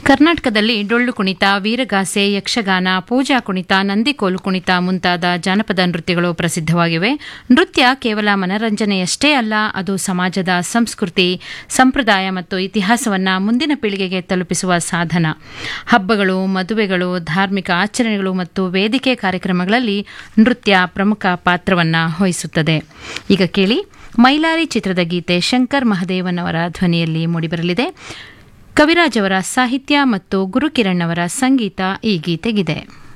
ಕರ್ನಾಟಕದಲ್ಲಿ ಡೊಳ್ಳು ಕುಣಿತ ವೀರಗಾಸೆ ಯಕ್ಷಗಾನ ಪೂಜಾ ಕುಣಿತ ನಂದಿಕೋಲು ಕುಣಿತ ಮುಂತಾದ ಜಾನಪದ ನೃತ್ಯಗಳು ಪ್ರಸಿದ್ಧವಾಗಿವೆ ನೃತ್ಯ ಕೇವಲ ಮನರಂಜನೆಯಷ್ಟೇ ಅಲ್ಲ ಅದು ಸಮಾಜದ ಸಂಸ್ಕೃತಿ ಸಂಪ್ರದಾಯ ಮತ್ತು ಇತಿಹಾಸವನ್ನು ಮುಂದಿನ ಪೀಳಿಗೆಗೆ ತಲುಪಿಸುವ ಸಾಧನ ಹಬ್ಬಗಳು ಮದುವೆಗಳು ಧಾರ್ಮಿಕ ಆಚರಣೆಗಳು ಮತ್ತು ವೇದಿಕೆ ಕಾರ್ಯಕ್ರಮಗಳಲ್ಲಿ ನೃತ್ಯ ಪ್ರಮುಖ ಪಾತ್ರವನ್ನು ವಹಿಸುತ್ತದೆ ಈಗ ಕೇಳಿ ಮೈಲಾರಿ ಚಿತ್ರದ ಗೀತೆ ಶಂಕರ್ ಮಹದೇವನ್ ಅವರ ಧ್ವನಿಯಲ್ಲಿ ಮೂಡಿಬರಲಿದೆ ಕವಿರಾಜ್ ಅವರ ಸಾಹಿತ್ಯ ಮತ್ತು ಗುರುಕಿರಣ್ ಅವರ ಸಂಗೀತ ಈ ಗೀತೆಗಿದೆ